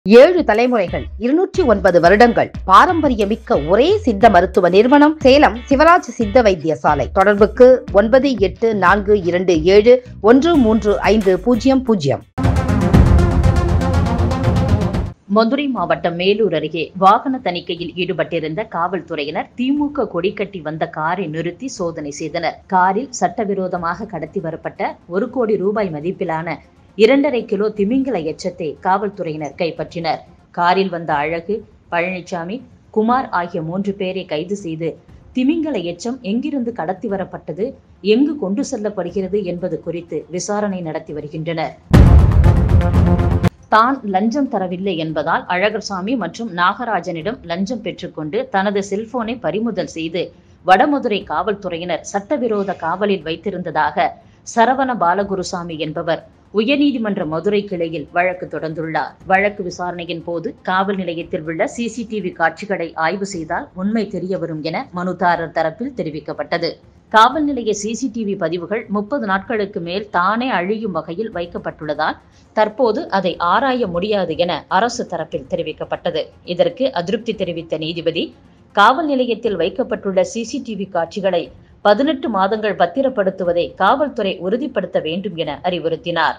ஏழு தலைமுறைகள் இருநூற்றி ஒன்பது வருடங்கள் பாரம்பரியமிக்க ஒரே சித்த மருத்துவ நிறுவனம் சேலம் சிவராஜ் சித்த வைத்தியசாலை தொடர்புக்கு ஒன்பது எட்டு நான்கு இரண்டு ஏழு ஒன்று மூன்று ஐந்து பூஜ்ஜியம் பூஜ்ஜியம் மதுரை மாவட்டம் மேலூர் அருகே வாகன தணிக்கையில் ஈடுபட்டிருந்த காவல்துறையினர் திமுக கொடி கட்டி வந்த காரை நிறுத்தி சோதனை செய்தனர் காரில் சட்டவிரோதமாக கடத்தி வரப்பட்ட ஒரு கோடி ரூபாய் மதிப்பிலான இரண்டரை கிலோ திமிங்கல எச்சத்தை காவல்துறையினர் கைப்பற்றினர் காரில் வந்த அழகு பழனிசாமி குமார் ஆகிய மூன்று பேரை கைது செய்து திமிங்கல எச்சம் எங்கிருந்து கடத்தி வரப்பட்டது எங்கு கொண்டு செல்லப்படுகிறது என்பது குறித்து விசாரணை நடத்தி வருகின்றனர் தான் லஞ்சம் தரவில்லை என்பதால் அழகர்சாமி மற்றும் நாகராஜனிடம் லஞ்சம் பெற்றுக்கொண்டு தனது செல்போனை பறிமுதல் செய்து வடமதுரை காவல்துறையினர் சட்டவிரோத காவலில் வைத்திருந்ததாக சரவண பாலகுருசாமி என்பவர் உயர்நீதிமன்ற மதுரை கிளையில் வழக்கு தொடர்ந்துள்ளார் வழக்கு விசாரணையின் போது காவல் நிலையத்தில் உள்ள சிசிடிவி காட்சிகளை ஆய்வு செய்தால் உண்மை தெரியவரும் என மனுதாரர் தரப்பில் தெரிவிக்கப்பட்டது காவல் நிலைய சிசிடிவி பதிவுகள் முப்பது நாட்களுக்கு மேல் தானே அழியும் வகையில் வைக்கப்பட்டுள்ளதால் தற்போது அதை ஆராய முடியாது என அரசு தரப்பில் தெரிவிக்கப்பட்டது இதற்கு அதிருப்தி தெரிவித்த நீதிபதி காவல் நிலையத்தில் வைக்கப்பட்டுள்ள சிசிடிவி காட்சிகளை பதினெட்டு மாதங்கள் பத்திரப்படுத்துவதை காவல்துறை உறுதிப்படுத்த வேண்டும் என அறிவுறுத்தினார்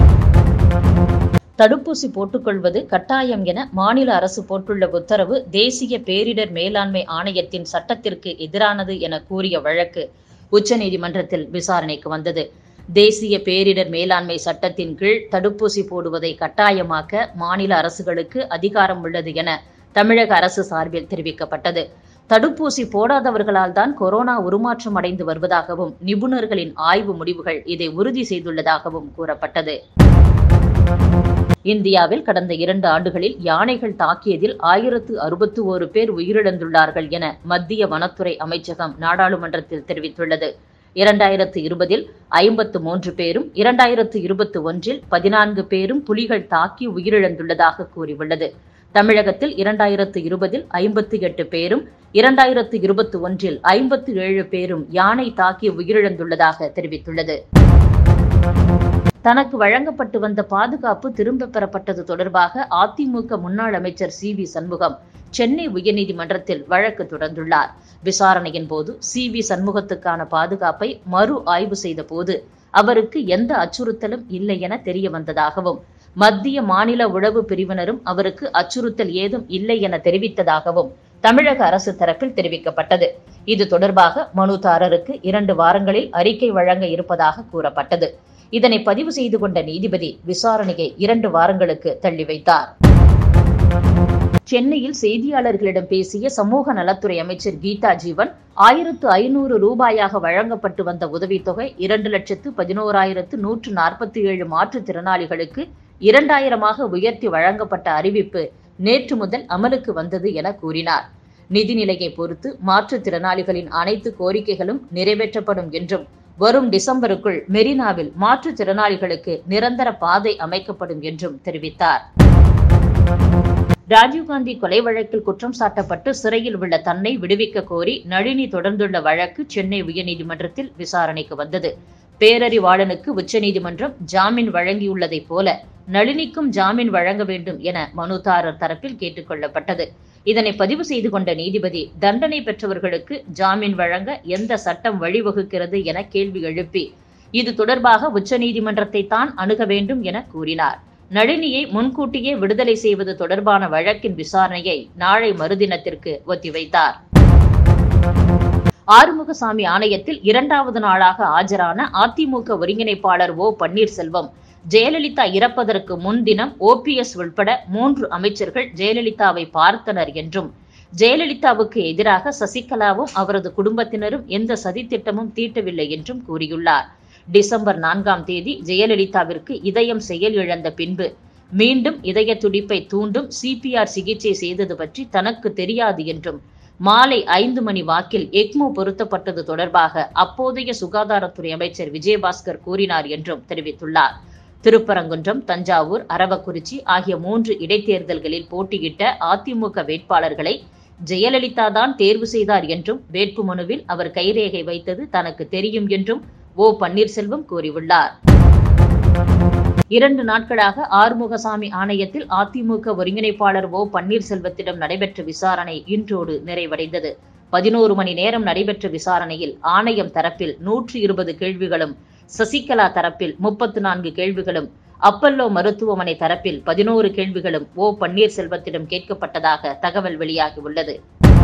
தடுப்பூசி போட்டுக்கொள்வது கட்டாயம் என மாநில அரசு போட்டுள்ள உத்தரவு தேசிய பேரிடர் மேலாண்மை ஆணையத்தின் சட்டத்திற்கு எதிரானது என கூறிய வழக்கு உச்சநீதிமன்றத்தில் விசாரணைக்கு வந்தது தேசிய பேரிடர் மேலாண்மை சட்டத்தின் கீழ் தடுப்பூசி போடுவதை கட்டாயமாக்க மாநில அரசுகளுக்கு அதிகாரம் உள்ளது என தமிழக அரசு சார்பில் தெரிவிக்கப்பட்டது தடுப்பூசி போடாதவர்களால் தான் கொரோனா உருமாற்றம் அடைந்து வருவதாகவும் நிபுணர்களின் ஆய்வு முடிவுகள் இதை உறுதி செய்துள்ளதாகவும் கூறப்பட்டது இந்தியாவில் கடந்த இரண்டு ஆண்டுகளில் யானைகள் தாக்கியதில் ஆயிரத்து அறுபத்து ஒரு பேர் உயிரிழந்துள்ளார்கள் என மத்திய வனத்துறை அமைச்சகம் நாடாளுமன்றத்தில் தெரிவித்துள்ளது இரண்டாயிரத்து இருபதில் ஐம்பத்து மூன்று பேரும் இரண்டாயிரத்து இருபத்தி ஒன்றில் பதினான்கு பேரும் புலிகள் தாக்கி உயிரிழந்துள்ளதாக கூறியுள்ளது தமிழகத்தில் இரண்டாயிரத்து இருபதில் ஐம்பத்தி எட்டு பேரும் இரண்டாயிரத்து இருபத்தி ஒன்றில் ஐம்பத்து ஏழு பேரும் யானை தாக்கி உயிரிழந்துள்ளதாக தெரிவித்துள்ளது தனக்கு வழங்கப்பட்டு வந்த பாதுகாப்பு திரும்ப பெறப்பட்டது தொடர்பாக அதிமுக முன்னாள் அமைச்சர் சி வி சண்முகம் சென்னை உயர்நீதிமன்றத்தில் வழக்கு தொடர்ந்துள்ளார் விசாரணையின் போது சி வி சண்முகத்துக்கான பாதுகாப்பை மறு ஆய்வு செய்த போது அவருக்கு எந்த அச்சுறுத்தலும் இல்லை என தெரிய வந்ததாகவும் மத்திய மாநில உளவு பிரிவினரும் அவருக்கு அச்சுறுத்தல் ஏதும் இல்லை என தெரிவித்ததாகவும் தமிழக அரசு தரப்பில் தெரிவிக்கப்பட்டது இது தொடர்பாக மனுதாரருக்கு இரண்டு வாரங்களில் அறிக்கை வழங்க இருப்பதாக கூறப்பட்டது இதனை பதிவு செய்து கொண்ட நீதிபதி விசாரணையை இரண்டு வாரங்களுக்கு தள்ளி வைத்தார் சென்னையில் செய்தியாளர்களிடம் பேசிய சமூக நலத்துறை அமைச்சர் கீதா ஜீவன் ஆயிரத்து ஐநூறு ரூபாயாக வழங்கப்பட்டு வந்த உதவித்தொகை இரண்டு லட்சத்து பதினோராயிரத்து நூற்று நாற்பத்தி ஏழு மாற்றுத்திறனாளிகளுக்கு இரண்டாயிரமாக உயர்த்தி வழங்கப்பட்ட அறிவிப்பு நேற்று முதல் அமலுக்கு வந்தது என கூறினார் நிதிநிலையை பொறுத்து மாற்றுத்திறனாளிகளின் அனைத்து கோரிக்கைகளும் நிறைவேற்றப்படும் என்றும் வரும் டிசம்பருக்குள் மெரினாவில் மாற்றுத்திறனாளிகளுக்கு நிரந்தர பாதை அமைக்கப்படும் என்றும் தெரிவித்தார் ராஜீவ்காந்தி கொலை வழக்கில் குற்றம் சாட்டப்பட்டு சிறையில் உள்ள தன்னை விடுவிக்க கோரி நளினி தொடர்ந்துள்ள வழக்கு சென்னை உயர்நீதிமன்றத்தில் விசாரணைக்கு வந்தது பேரறிவாளனுக்கு உச்சநீதிமன்றம் ஜாமீன் வழங்கியுள்ளதைப் போல நளினிக்கும் ஜாமீன் வழங்க வேண்டும் என மனுதாரர் தரப்பில் கேட்டுக் கொள்ளப்பட்டது இதனை பதிவு செய்து கொண்ட நீதிபதி தண்டனை பெற்றவர்களுக்கு ஜாமீன் வழங்க எந்த சட்டம் வழிவகுக்கிறது என கேள்வி எழுப்பி இது தொடர்பாக உச்சநீதிமன்றத்தை தான் அணுக வேண்டும் என கூறினார் நளினியை முன்கூட்டியே விடுதலை செய்வது தொடர்பான வழக்கின் விசாரணையை நாளை மறுதினத்திற்கு ஒத்திவைத்தார் ஆறுமுகசாமி ஆணையத்தில் இரண்டாவது நாளாக ஆஜரான அதிமுக ஒருங்கிணைப்பாளர் ஓ பன்னீர்செல்வம் ஜெயலலிதா இறப்பதற்கு முன்தினம் ஓபிஎஸ் உள்பட மூன்று அமைச்சர்கள் ஜெயலலிதாவை பார்த்தனர் என்றும் ஜெயலலிதாவுக்கு எதிராக சசிகலாவும் அவரது குடும்பத்தினரும் எந்த சதித்திட்டமும் தீட்டவில்லை என்றும் கூறியுள்ளார் டிசம்பர் நான்காம் தேதி ஜெயலலிதாவிற்கு இதயம் செயல் இழந்த பின்பு மீண்டும் இதய துடிப்பை தூண்டும் சிபிஆர் சிகிச்சை செய்தது பற்றி தனக்கு தெரியாது என்றும் மாலை ஐந்து மணி வாக்கில் எக்மோ பொருத்தப்பட்டது தொடர்பாக அப்போதைய சுகாதாரத்துறை அமைச்சர் விஜயபாஸ்கர் கூறினார் என்றும் தெரிவித்துள்ளார் திருப்பரங்குன்றம் தஞ்சாவூர் அரவக்குறிச்சி ஆகிய மூன்று இடைத்தேர்தல்களில் போட்டியிட்ட அதிமுக வேட்பாளர்களை ஜெயலலிதா தான் தேர்வு செய்தார் என்றும் வேட்புமனுவில் அவர் கைரேகை வைத்தது தனக்கு தெரியும் என்றும் ஓ பன்னீர்செல்வம் கூறியுள்ளார் இரண்டு நாட்களாக ஆறுமுகசாமி ஆணையத்தில் அதிமுக ஒருங்கிணைப்பாளர் ஓ பன்னீர்செல்வத்திடம் நடைபெற்ற விசாரணை இன்றோடு நிறைவடைந்தது பதினோரு மணி நேரம் நடைபெற்ற விசாரணையில் ஆணையம் தரப்பில் நூற்றி இருபது கேள்விகளும் சசிகலா தரப்பில் முப்பத்து நான்கு கேள்விகளும் அப்பல்லோ மருத்துவமனை தரப்பில் பதினோரு கேள்விகளும் ஓ பன்னீர்செல்வத்திடம் கேட்கப்பட்டதாக தகவல் வெளியாகியுள்ளது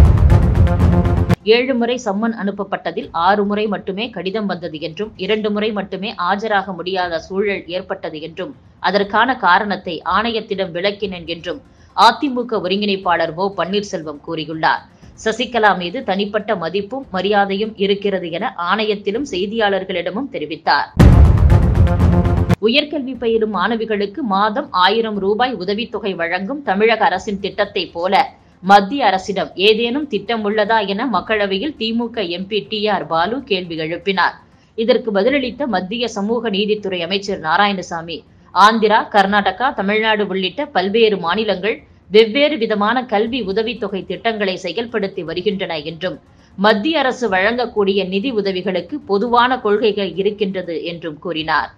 ஏழு முறை சம்மன் அனுப்பப்பட்டதில் ஆறு முறை மட்டுமே கடிதம் வந்தது என்றும் இரண்டு முறை மட்டுமே ஆஜராக முடியாத சூழல் ஏற்பட்டது என்றும் அதற்கான காரணத்தை ஆணையத்திடம் விளக்கினேன் என்றும் அதிமுக ஒருங்கிணைப்பாளர் ஓ பன்னீர்செல்வம் கூறியுள்ளார் சசிகலா மீது தனிப்பட்ட மதிப்பும் மரியாதையும் இருக்கிறது என ஆணையத்திலும் செய்தியாளர்களிடமும் தெரிவித்தார் உயர்கல்வி பயிலும் மாணவிகளுக்கு மாதம் ஆயிரம் ரூபாய் உதவித்தொகை வழங்கும் தமிழக அரசின் திட்டத்தை போல மத்திய அரசிடம் ஏதேனும் திட்டம் உள்ளதா என மக்களவையில் DMK MP T R Baalu கேள்வி எழுப்பினார் இதற்கு பதிலளித்த மத்திய சமூக நீதித்துறை அமைச்சர் நாராயணசாமி ஆந்திரா கர்நாடகா தமிழ்நாடு உள்ளிட்ட பல்வேறு மாநிலங்கள் வெவ்வேறு விதமான கல்வி உதவித்தொகை திட்டங்களை செயல்படுத்தி வருகின்றன என்றும் மத்திய அரசு வழங்கக்கூடிய நிதி உதவிகளுக்கு பொதுவான கொள்கைகள் இருக்கின்றது என்றும் கூறினார்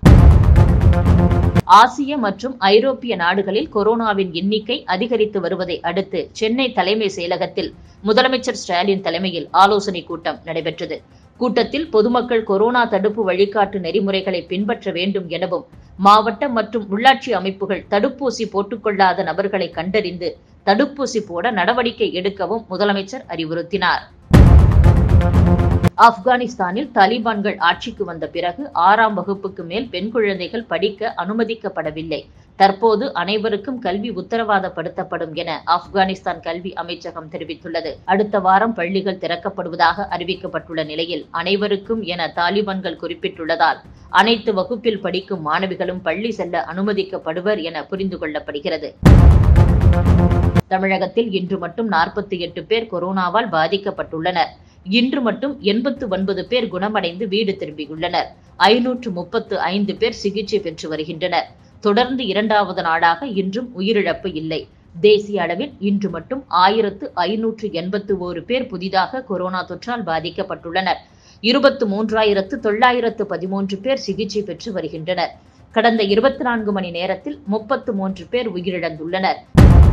ஆசிய மற்றும் ஐரோப்பிய நாடுகளில் கொரோனாவின் எண்ணிக்கை அதிகரித்து வருவதை அடுத்து சென்னை தலைமை செயலகத்தில் முதலமைச்சர் ஸ்டாலின் தலைமையில் ஆலோசனைக் கூட்டம் நடைபெற்றது கூட்டத்தில் பொதுமக்கள் கொரோனா தடுப்பு வழிகாட்டு நெறிமுறைகளை பின்பற்ற வேண்டும் எனவும் மாவட்ட மற்றும் உள்ளாட்சி அமைப்புகள் தடுப்பூசி போட்டுக்கொள்ளாத நபர்களை கண்டறிந்து தடுப்பூசி போட நடவடிக்கை எடுக்கவும் முதலமைச்சர் அறிவுறுத்தினார் ஆப்கானிஸ்தானில் தாலிபான்கள் ஆட்சிக்கு வந்த பிறகு ஆறாம் வகுப்புக்கு மேல் பெண் குழந்தைகள் படிக்க அனுமதிக்கப்படவில்லை தற்போது அனைவருக்கும் கல்வி உத்தரவாதப்படுத்தப்படும் என ஆப்கானிஸ்தான் கல்வி அமைச்சகம் தெரிவித்துள்ளது அடுத்த வாரம் பள்ளிகள் திறக்கப்படுவதாக அறிவிக்கப்பட்டுள்ள நிலையில் அனைவருக்கும் என தாலிபான்கள் குறிப்பிட்டுள்ளதால் அனைத்து வகுப்பில் படிக்கும் மாணவிகளும் பள்ளி செல்ல அனுமதிக்கப்படுவர் என புரிந்து கொள்ளப்படுகிறது தமிழகத்தில் இன்று மட்டும் நாற்பத்தி எட்டு பேர் கொரோனாவால் பாதிக்கப்பட்டுள்ளனர் இன்று மட்டும் எண்பத்து ஒன்பது பேர் குணமடைந்து வீடு திரும்பியுள்ளனர் ஐநூற்று முப்பத்து ஐந்து பேர் சிகிச்சை பெற்று வருகின்றனர் தொடர்ந்து இரண்டாவது நாளாக இன்றும் உயிரிழப்பு இல்லை தேசிய அளவில் இன்று மட்டும் ஆயிரத்து ஐநூற்று எண்பத்து ஓரு பேர் புதிதாக கொரோனா தொற்றால் பாதிக்கப்பட்டுள்ளனர் இருபத்து மூன்றாயிரத்து தொள்ளாயிரத்து பதிமூன்று பேர் சிகிச்சை பெற்று வருகின்றனர் கடந்த இருபத்தி நான்கு மணி நேரத்தில் முப்பத்து மூன்று பேர் உயிரிழந்துள்ளனர்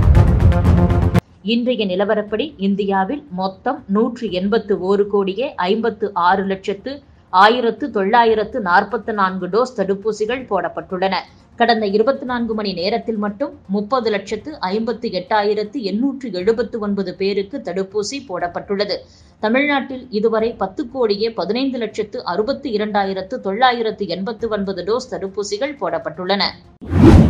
இன்றைய நிலவரப்படி இந்தியாவில் மொத்தம் நூற்று எண்பத்து ஓரு கோடியே ஐம்பத்து ஆறு லட்சத்து ஆயிரத்து தொள்ளாயிரத்து நாற்பத்து நான்கு டோஸ் தடுப்பூசிகள் போடப்பட்டுள்ளன கடந்த இருபத்தி நான்கு மணி நேரத்தில் மட்டும் முப்பது லட்சத்து ஐம்பத்து எட்டாயிரத்து எண்ணூற்று எழுபத்து ஒன்பது பேருக்கு தடுப்பூசி போடப்பட்டுள்ளது தமிழ்நாட்டில் இதுவரை பத்து கோடியே பதினைந்து லட்சத்து அறுபத்து இரண்டாயிரத்து தொள்ளாயிரத்து எண்பத்து ஒன்பது டோஸ் தடுப்பூசிகள் போடப்பட்டுள்ளன